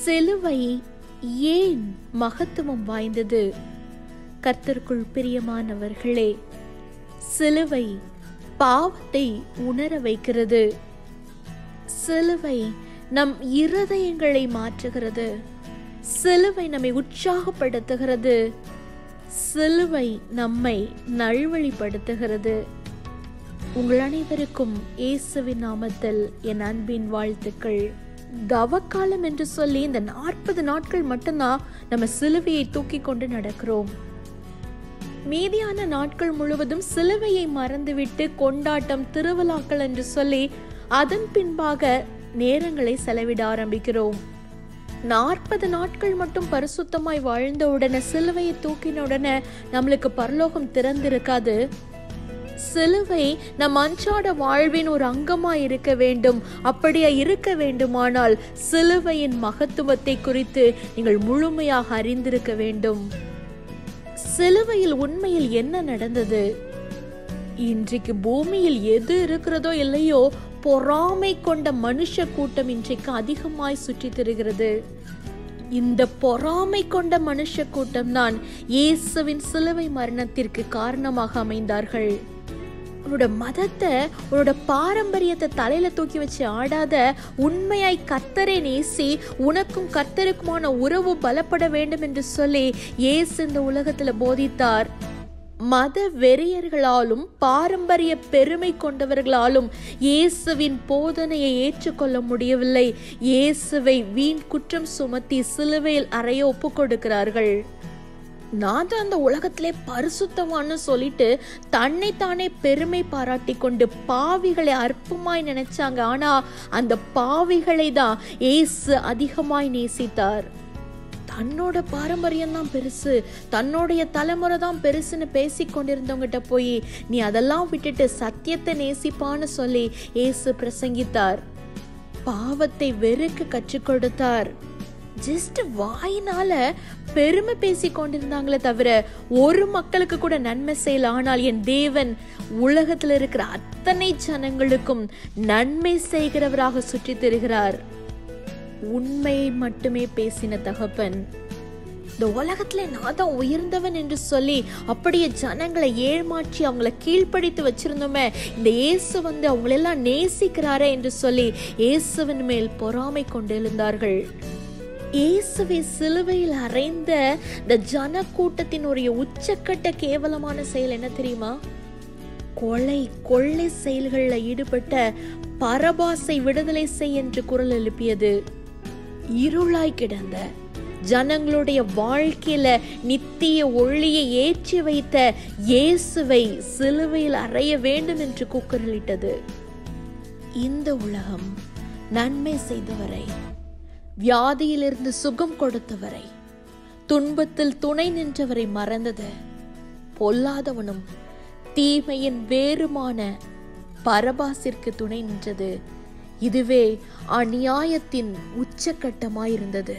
சிலுவை ஏன் மகத்துவம் வாய்ந்தது கர்த்தருக்குள் பிரியமானவர்களே சிலுவை பாவத்தை உணர வைக்கிறது சிலுவை நம் இருதயங்களை மாற்றுகிறது சிலுவை நம்மை உற்சாகப்படுத்துகிறது சிலுவை நம்மை நல்வழிப்படுத்துகிறது உங்கள் அனைவருக்கும் இயேசுவின் நாமத்தில் என் அன்பின் வாழ்த்துக்கள் தவக்காலம் என்று சொல்லி இந்த நாற்பது நாட்கள் மட்டும்தான் நம்ம சிலுவையை தூக்கி கொண்டு நடக்கிறோம் மீதியான நாட்கள் முழுவதும் சிலுவையை மறந்துவிட்டு கொண்டாட்டம் திருவிழாக்கள் என்று சொல்லி அதன் பின்பாக நேரங்களை செலவிட ஆரம்பிக்கிறோம் நாற்பது நாட்கள் மட்டும் பரிசுத்தமாய் வாழ்ந்த உடனே சிலுவையை சிலுவையை உடனே நம்மளுக்கு பரலோகம் திறந்திருக்காது சிலுவை நம் அன்றாட வாழ்வின் ஒரு அங்கமா இருக்க வேண்டும் அப்படியா இருக்க வேண்டுமானால் சிலுவையின் மகத்துவத்தை குறித்து நீங்கள் முழுமையாக அறிந்திருக்க வேண்டும் சிலுவையில் உண்மையில் என்ன நடந்தது இன்றைக்கு பூமியில் எது இருக்கிறதோ இல்லையோ பொறாமை கொண்ட மனுஷ கூட்டம் இன்றைக்கு அதிகமாய் சுற்றி திரிகிறது இந்த பொறாமை கொண்ட மனுஷ கூட்டம் தான் இயேசுவின் சிலுவை மரணத்திற்கு காரணமாக அமைந்தார்கள் உன்னோட மதத்தை உன்னோட பாரம்பரியத்தை தலையில தூக்கி வச்சு ஆடாத உண்மையாய் கர்த்தரை நேசி உனக்கும் கர்த்தருக்குமான உறவு பலப்பட வேண்டும் என்று சொல்லி இயேசு இந்த உலகத்துல போதித்தார் மத வெறியர்களாலும் பாரம்பரிய பெருமை கொண்டவர்களாலும் இயேசுவின் போதனையை ஏற்றுக்கொள்ள முடியவில்லை இயேசுவை வீண் குற்றம் சுமத்தி சிலுவையில் அறைய ஒப்பு கொடுக்கிறார்கள் நான் தான் அந்த உலகத்திலே பரிசுத்தவான்னு சொல்லிட்டு தன்னை தானே பெருமை பாராட்டி கொண்டு பாவிகளை அற்பமாய் நினைச்சாங்க ஆனா அந்த பாவிகளை தான் ஏசு அதிகமாய் நேசித்தார் தன்னோட பாரம்பரியம் தான் பெருசு தன்னுடைய தலைமுறை தான் பெருசுன்னு பேசி கொண்டிருந்தவங்கிட்ட போய் நீ அதெல்லாம் விட்டுட்டு சத்தியத்தை நேசிப்பான்னு சொல்லி ஏசு பிரசங்கித்தார் பாவத்தை வெறுக்க கற்றுக் கொடுத்தார் ஜஸ்ட் வாயினால பெருமை பேசி கொண்டிருந்தாங்களே தவிர ஒரு மக்களுக்கு கூட நன்மை செய்யல ஆனால் என் தேவன் உலகத்தில் இருக்கிற அத்தனை ஜனங்களுக்கும் நன்மை செய்கிறவராக சுற்றி தருகிறார் உண்மையை மட்டுமே பேசின தகப்பன் இந்த உலகத்துல நான் தான் உயர்ந்தவன் என்று சொல்லி அப்படியே ஜனங்களை ஏமாற்றி அவங்கள கீழ்ப்படுத்தி வச்சிருந்தோமே இந்த இயேசு வந்து அவங்களெல்லாம் நேசிக்கிறாரே என்று சொல்லி இயேசுவின் மேல் பொறாமை கொண்டிருந்தார்கள் இயேசுவை சிலுவையில் அறைந்த இந்த ஜன கூட்டத்தினுடைய உச்சக்கட்ட கேவலமான செயல் என்ன தெரியுமா கொலை கொள்ளை செயல்களில் ஈடுபட்ட பரபாசை விடுதலை செய் என்று குரல் எழுப்பியது இருளாய் கிடந்த ஜனங்களுடைய வாழ்க்கையில நித்திய ஒளியை ஏற்றி வைத்த இயேசுவை சிலுவையில் அறைய வேண்டும் என்று கூக்குரலிட்டது இந்த உலகம் நன்மை செய்தவரை வியாதியிலிருந்து சுகம் கொடுத்தவரை துன்பத்தில் துணை நின்றவரை மறந்தது பொல்லாதவனும் தீமையின் வேறுமான பரபாசிற்கு துணை நின்றது இதுவே அநியாயத்தின் உச்சக்கட்டமாயிருந்தது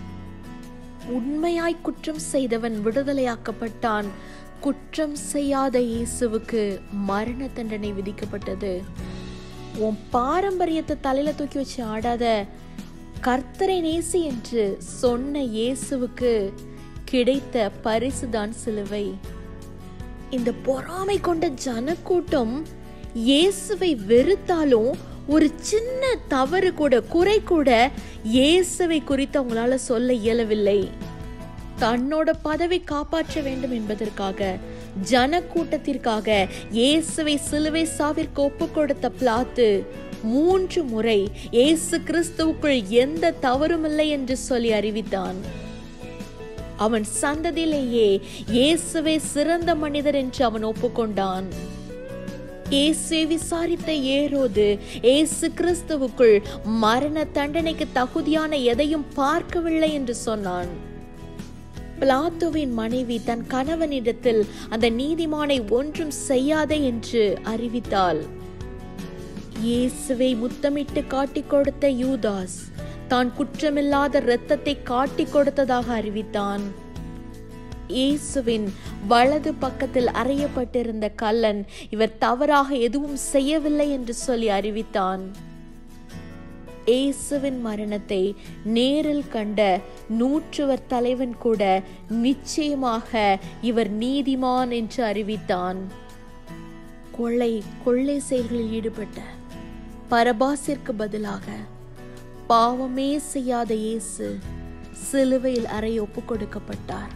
உண்மையாய் குற்றம் செய்தவன் விடுதலையாக்கப்பட்டான் குற்றம் செய்யாத இயேசுவுக்கு மரண தண்டனை விதிக்கப்பட்டது உன் பாரம்பரியத்தை தலையில தூக்கி வச்சு ஆடாத கர்த்தரை நேசி என்று சொன்ன இயேசுவுக்கு கிடைத்த பரிசுதான் சிலுவை இந்த பொறாமை கொண்ட ஜனக்கூட்டம் இயேசுவை வெறுத்தாலும் ஒரு சின்ன தவறு கூட குறை கூட இயேசுவை குறித்து அவங்களால சொல்ல இயலவில்லை தன்னோட பதவி காப்பாற்ற வேண்டும் என்பதற்காக ஜன கூட்டத்திற்காக இயேசுவை சிலுவை சாவிற்கு ஒப்பு கொடுத்த பிளாத்து மூன்று முறை இயேசு கிறிஸ்துவுக்குள் எந்த தவறுமில்லை என்று சொல்லி அறிவித்தான் அவன் சந்ததியிலேயே இயேசுவே சிறந்த மனிதர் என்று அவன் ஒப்புக்கொண்டான் இயேசு விசாரித்த ஏரோது இயேசு கிறிஸ்துவுக்குள் மரண தண்டனைக்கு தகுதியான எதையும் பார்க்கவில்லை என்று சொன்னான் பிளாத்துவின் மனைவி தன் கணவனிடத்தில் அந்த நீதிமானை ஒன்றும் செய்யாதே என்று அறிவித்தாள் இயேசுவை முத்தமிட்டு காட்டிக் கொடுத்த யூதாஸ் தான் குற்றமில்லாத இரத்தத்தை காட்டிக் கொடுத்ததாக அறிவித்தான் இயேசுவின் வலது பக்கத்தில் அறையப்பட்டிருந்த கல்லன் இவர் தவறாக எதுவும் செய்யவில்லை என்று சொல்லி அறிவித்தான் இயேசுவின் மரணத்தை நேரில் கண்ட நூற்றுவர் தலைவன் கூட நிச்சயமாக இவர் நீதிமான் என்று அறிவித்தான் கொள்ளை கொள்ளை செயல்களில் ஈடுபட்ட பரபாசிற்கு பதிலாக பாவமே செய்யாத இயேசு சிலுவையில் அறை ஒப்பு கொடுக்கப்பட்டார்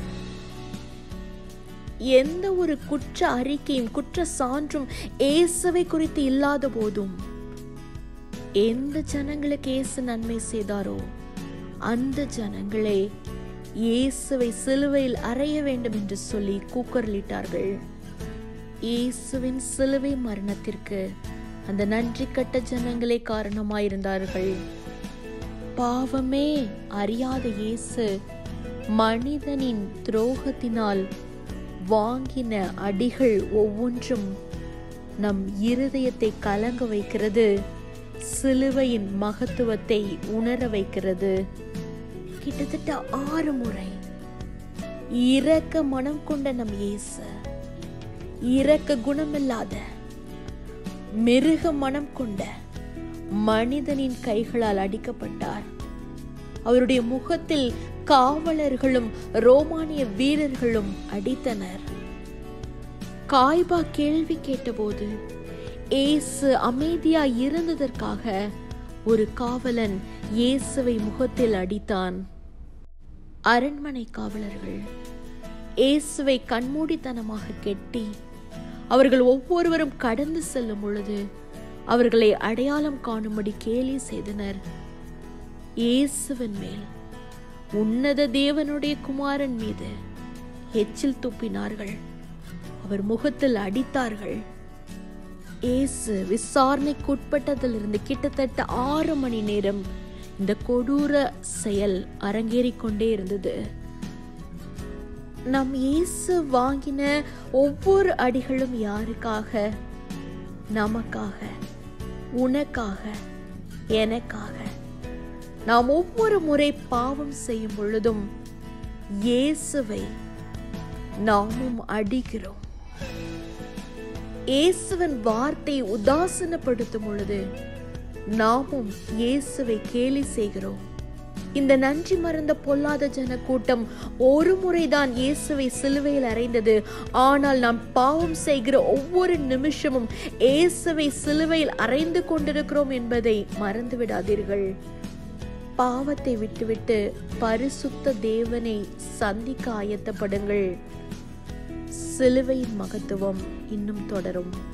எந்த ஒரு குற்ற அறிக்கையும் குற்ற சான்றும் இயேசுவை குறித்து இல்லாத போதும் எந்த ஜனங்களுக்கு இயேசு நன்மை செய்தாரோ அந்த ஜனங்களே இயேசுவை சிலுவையில் அறைய வேண்டும் என்று சொல்லி கூக்குரலிட்டார்கள் இயேசுவின் சிலுவை மரணத்திற்கு அந்த நன்றி கட்ட ஜனங்களே காரணமாயிருந்தார்கள் பாவமே அறியாத இயேசு மனிதனின் துரோகத்தினால் வாங்கின அடிகள் ஒவ்வொன்றும் நம் இருதயத்தை கலங்க வைக்கிறது சிலுவையின் மகத்துவத்தை உணர வைக்கிறது கிட்டத்தட்ட ஆறு முறை இரக்க மனம் கொண்ட நம் இயேசு இரக்க குணமில்லாத மிருக மனம் கொண்ட மனிதனின் கைகளால் அடிக்கப்பட்டார் அவருடைய முகத்தில் காவலர்களும் ரோமானிய வீரர்களும் அடித்தனர் காய்பா கேள்வி கேட்டபோது ஏசு அமைதியா இருந்ததற்காக ஒரு காவலன் இயேசுவை முகத்தில் அடித்தான் அரண்மனை காவலர்கள் இயேசுவை கண்மூடித்தனமாக கெட்டி அவர்கள் ஒவ்வொருவரும் கடந்து செல்லும் பொழுது அவர்களை அடையாளம் காணும்படி கேலி செய்தனர் இயேசுவின் மேல் உன்னத தேவனுடைய குமாரன் மீது எச்சில் துப்பினார்கள் அவர் முகத்தில் அடித்தார்கள் இயேசு விசாரணைக்கு உட்பட்டதிலிருந்து கிட்டத்தட்ட ஆறு மணி நேரம் இந்த கொடூர செயல் அரங்கேறிக் கொண்டே இருந்தது நம் இயேசு வாங்கின ஒவ்வொரு அடிகளும் யாருக்காக நமக்காக உனக்காக எனக்காக நாம் ஒவ்வொரு முறை பாவம் செய்யும் பொழுதும் இயேசுவை நாமும் அடிக்கிறோம் இயேசுவின் வார்த்தை உதாசனப்படுத்தும் பொழுது நாமும் இயேசுவை கேலி செய்கிறோம் இந்த நன்றி மறந்த பொல்லாத ஜன கூட்டம் ஒரு முறைதான் இயேசுவை சிலுவையில் அறைந்தது ஆனால் நாம் பாவம் செய்கிற ஒவ்வொரு நிமிஷமும் இயேசுவை சிலுவையில் அறைந்து கொண்டிருக்கிறோம் என்பதை மறந்து விடாதீர்கள் பாவத்தை விட்டுவிட்டு பரிசுத்த தேவனை சந்திக்க ஆயத்தப்படுங்கள் சிலுவையின் மகத்துவம் இன்னும் தொடரும்